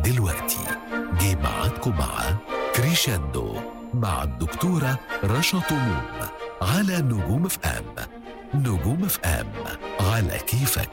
دلوقتي جه ميعادكم مع كريشاندو مع الدكتورة رشا طموم على نجوم اف ام نجوم اف ام على كيفك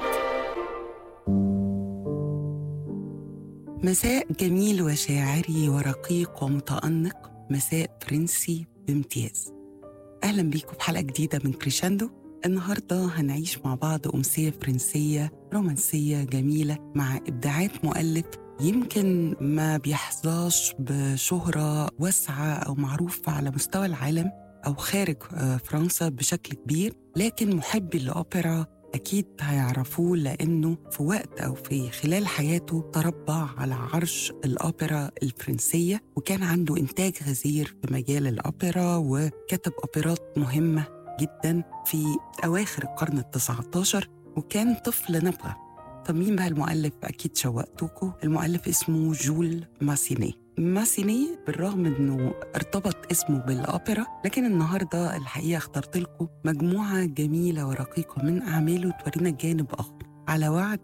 مساء جميل وشاعري ورقيق ومتأنق مساء فرنسي بامتياز أهلا بيكم في حلقة جديدة من كريشاندو النهاردة هنعيش مع بعض أمسية فرنسية رومانسية جميلة مع إبداعات مؤلف يمكن ما بيحظاش بشهرة واسعة أو معروف على مستوى العالم أو خارج آه، فرنسا بشكل كبير لكن محبي الأوبرا أكيد هيعرفوه لأنه في وقت أو في خلال حياته تربع على عرش الأوبرا الفرنسية وكان عنده إنتاج غزير في مجال الأوبرا وكتب أوبرات مهمة جدا في أواخر القرن التسعة عشر وكان طفل نبغة طب مين بقى المؤلف أكيد شوقتكم المؤلف اسمه جول ماسيني ماسيني بالرغم انه ارتبط اسمه بالاوبرا لكن النهارده الحقيقه اخترت لكم مجموعه جميله ورقيقه من اعماله تورينا جانب اخر على وعد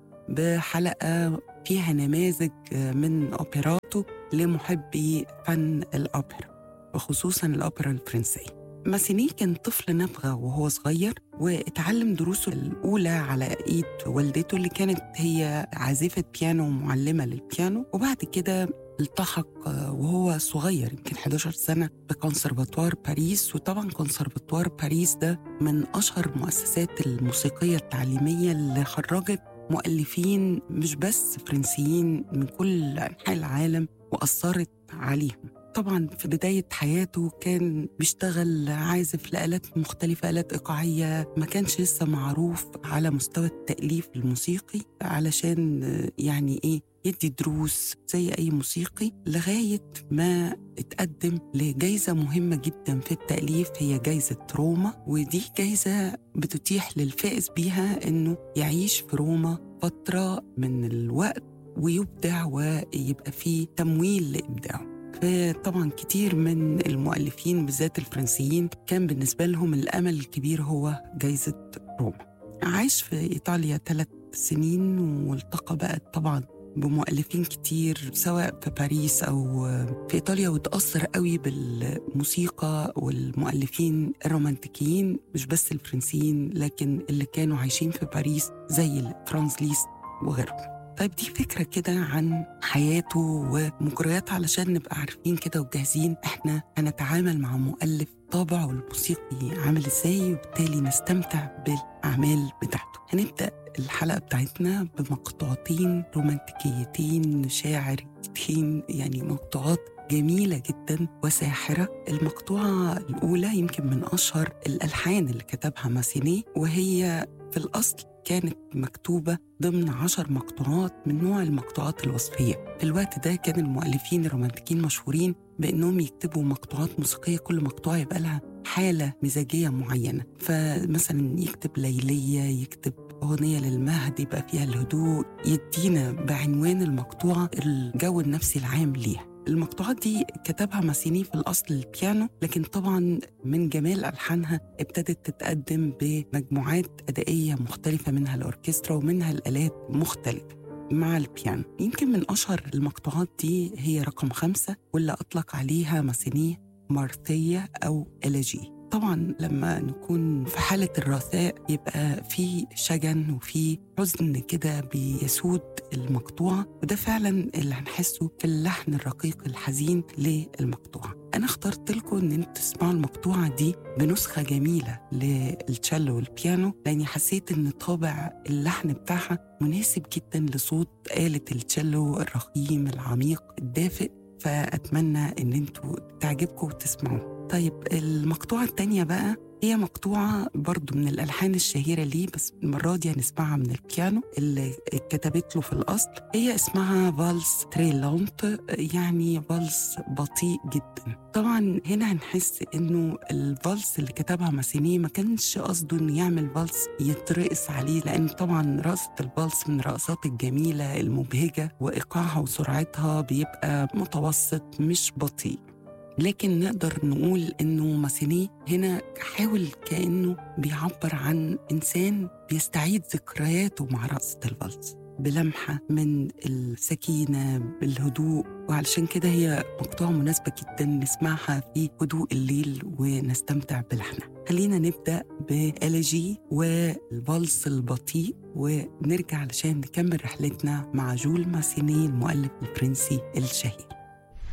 بحلقه فيها نماذج من اوبراته لمحبي فن الاوبرا وخصوصا الاوبرا الفرنسيه ماسيني كان طفل نبغة وهو صغير واتعلم دروسه الأولى على إيد والدته اللي كانت هي عازفة بيانو ومعلمة للبيانو وبعد كده التحق آه، وهو صغير يمكن 11 سنة بكونسرفاتوار باريس وطبعا كونسرفاتوار باريس ده من أشهر المؤسسات الموسيقية التعليمية اللي خرجت مؤلفين مش بس فرنسيين من كل أنحاء العالم وأثرت عليهم طبعا في بداية حياته كان بيشتغل عازف لآلات مختلفة آلات إيقاعية ما كانش لسه معروف على مستوى التأليف الموسيقي علشان آه، يعني إيه يدي دروس زي أي موسيقي لغاية ما اتقدم لجائزة مهمة جدا في التأليف هي جائزة روما ودي جائزة بتتيح للفائز بيها إنه يعيش في روما فترة من الوقت ويبدع ويبقى فيه تمويل لإبداعه فطبعا كتير من المؤلفين بالذات الفرنسيين كان بالنسبة لهم الأمل الكبير هو جائزة روما عاش في إيطاليا ثلاث سنين والتقى بقى طبعا بمؤلفين كتير سواء في باريس أو في إيطاليا وتأثر قوي بالموسيقى والمؤلفين الرومانتيكيين مش بس الفرنسيين لكن اللي كانوا عايشين في باريس زي فرانز ليست وغيرهم طيب دي فكرة كده عن حياته ومجريات علشان نبقى عارفين كده وجاهزين احنا هنتعامل مع مؤلف طابعه الموسيقي عامل ازاي وبالتالي نستمتع بالأعمال بتاعته هنبدأ الحلقة بتاعتنا بمقطوعتين رومانتيكيتين شاعرتين يعني مقطوعات جميلة جدا وساحرة المقطوعة الأولى يمكن من أشهر الألحان اللي كتبها ماسينيه وهي في الأصل كانت مكتوبة ضمن عشر مقطوعات من نوع المقطوعات الوصفية في الوقت ده كان المؤلفين الرومانتيكيين مشهورين بأنهم يكتبوا مقطوعات موسيقية كل مقطوعة يبقى لها حالة مزاجية معينة فمثلا يكتب ليلية يكتب أغنية للمهد يبقى فيها الهدوء يدينا بعنوان المقطوعة الجو النفسي العام ليها المقطوعات دي كتبها ماسيني في الأصل البيانو لكن طبعا من جمال ألحانها ابتدت تتقدم بمجموعات أدائية مختلفة منها الأوركسترا ومنها الآلات مختلفة مع البيانو يمكن من أشهر المقطوعات دي هي رقم خمسة واللي أطلق عليها ماسيني مارثية أو إلاجي طبعا لما نكون في حالة الرثاء يبقى في شجن وفي حزن كده بيسود المقطوعة وده فعلا اللي هنحسه في اللحن الرقيق الحزين للمقطوعة أنا اخترت لكم إن انتوا تسمعوا المقطوعة دي بنسخة جميلة للتشيلو والبيانو لأني حسيت إن طابع اللحن بتاعها مناسب جدا لصوت آلة التشيلو الرخيم العميق الدافئ فأتمنى إن انتوا تعجبكم وتسمعوه طيب المقطوعة التانية بقى هي مقطوعة برضو من الألحان الشهيرة ليه بس المرة دي هنسمعها من البيانو اللي اتكتبت له في الأصل هي اسمها فالس تريلونت يعني فالس بطيء جدا طبعا هنا هنحس انه الفالس اللي كتبها ماسيني ما كانش قصده انه يعمل فالس يترقص عليه لان طبعا رقصة الفالس من الرقصات الجميلة المبهجة وإيقاعها وسرعتها بيبقى متوسط مش بطيء لكن نقدر نقول انه ماسيني هنا حاول كانه بيعبر عن انسان بيستعيد ذكرياته مع رقصه الفالس بلمحة من السكينة بالهدوء وعلشان كده هي مقطوعة مناسبة جدا نسمعها في هدوء الليل ونستمتع بلحنها خلينا نبدأ بإلجي والفالس البطيء ونرجع علشان نكمل رحلتنا مع جول ماسيني المؤلف الفرنسي الشهير